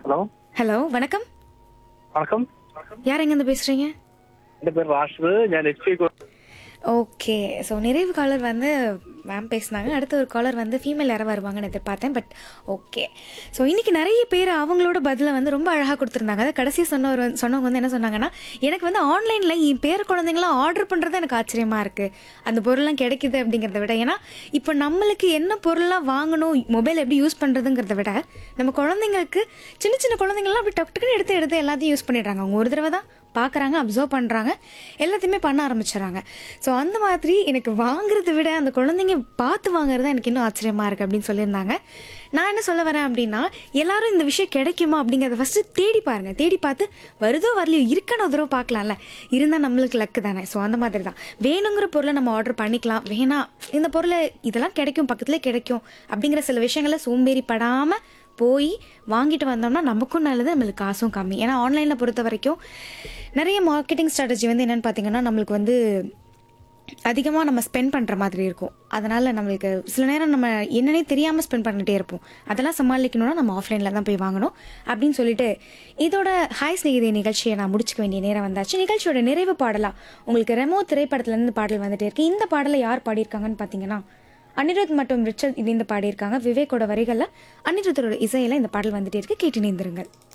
hello hello വണക്കം வணக்கம் யார் எங்கேருந்து பேசுறீங்க എന്റെ പേര് റാഷിദ് ഞാൻ എച്ച് പി ஓகே ஸோ நிறைவு காலர் வந்து மேம் பேசினாங்க அடுத்த ஒரு காலர் வந்து ஃபீமேல் யாராவது வருவாங்கன்னு எதிர்பார்த்தேன் பட் ஓகே ஸோ இன்றைக்கி நிறைய பேர் அவங்களோட பதிலை வந்து ரொம்ப அழகாக கொடுத்துருந்தாங்க அதை கடைசி சொன்னவர் வந்து- சொன்னவங்க வந்து என்ன சொன்னாங்கன்னா எனக்கு வந்து ஆன்லைனில் என் பேர குழந்தைங்களாம் ஆர்டர் பண்ணுறது எனக்கு ஆச்சரியமாக இருக்குது அந்த பொருள்லாம் கிடைக்குது அப்படிங்கிறத விட ஏன்னா இப்போ நம்மளுக்கு என்ன பொருளாக வாங்கணும் மொபைல் எப்படி யூஸ் பண்ணுறதுங்கிறத விட நம்ம குழந்தைங்களுக்கு சின்ன சின்ன குழந்தைங்களாம் அப்படி டக்கு டக்குன்னு எடுத்து எடுத்து எல்லாத்தையும் யூஸ் பண்ணிடுறாங்க அவங்க ஒரு தடவை தான் பார்க்குறாங்க அப்சர்வ் பண்ணுறாங்க எல்லாத்தையுமே பண்ண ஆரம்பிச்சிடறாங்க ஸோ அந்த மாதிரி எனக்கு வாங்குறத விட அந்த குழந்தைங்க பார்த்து வாங்குறது தான் எனக்கு இன்னும் ஆச்சரியமாக இருக்குது அப்படின்னு சொல்லியிருந்தாங்க நான் என்ன சொல்ல வரேன் அப்படின்னா எல்லாரும் இந்த விஷயம் கிடைக்குமா அப்படிங்கிறத ஃபஸ்ட்டு தேடி பாருங்கள் தேடி பார்த்து வருதோ வரலையோ இருக்கணும் ஒரு தடவை பார்க்கலாம்ல இருந்தால் நம்மளுக்கு லக்கு தானே ஸோ அந்த மாதிரி தான் வேணுங்கிற பொருளை நம்ம ஆர்டர் பண்ணிக்கலாம் வேணாம் இந்த பொருளை இதெல்லாம் கிடைக்கும் பக்கத்துலேயே கிடைக்கும் அப்படிங்கிற சில விஷயங்களை சோம்பேறி படாமல் போய் வாங்கிட்டு வந்தோம்னா நமக்கும் நல்லது நம்மளுக்கு காசும் கம்மி ஏன்னா ஆன்லைனில் பொறுத்த வரைக்கும் நிறைய மார்க்கெட்டிங் ஸ்ட்ராட்டஜி வந்து என்னென்னு பார்த்தீங்கன்னா நம்மளுக்கு வந்து அதிகமாக நம்ம ஸ்பெண்ட் பண்ணுற மாதிரி இருக்கும் அதனால் நம்மளுக்கு சில நேரம் நம்ம என்னன்னே தெரியாமல் ஸ்பெண்ட் பண்ணிகிட்டே இருப்போம் அதெல்லாம் சமாளிக்கணும்னா நம்ம ஆஃப்லைனில் தான் போய் வாங்கணும் அப்படின்னு சொல்லிட்டு இதோட ஹாய் ஸ்நேகிதி நிகழ்ச்சியை நான் முடிச்சுக்க வேண்டிய நேரம் வந்தாச்சு நிகழ்ச்சியோட நிறைவு பாடலாம் உங்களுக்கு ரெமோ திரைப்படத்துலேருந்து பாடல் வந்துட்டே இருக்கு இந்த பாடலை யார் பாடியிருக்காங்கன்னு பார்த்தீங்கன்னா அனிருத் மற்றும் ரிச்சர்ட் இணைந்து பாடியிருக்காங்க விவேக்கோட வரிகளில் அனிருத்தரோட இசையில இந்த பாடல் வந்துட்டே இருக்கு கேட்டு நேர்ந்துருங்கள்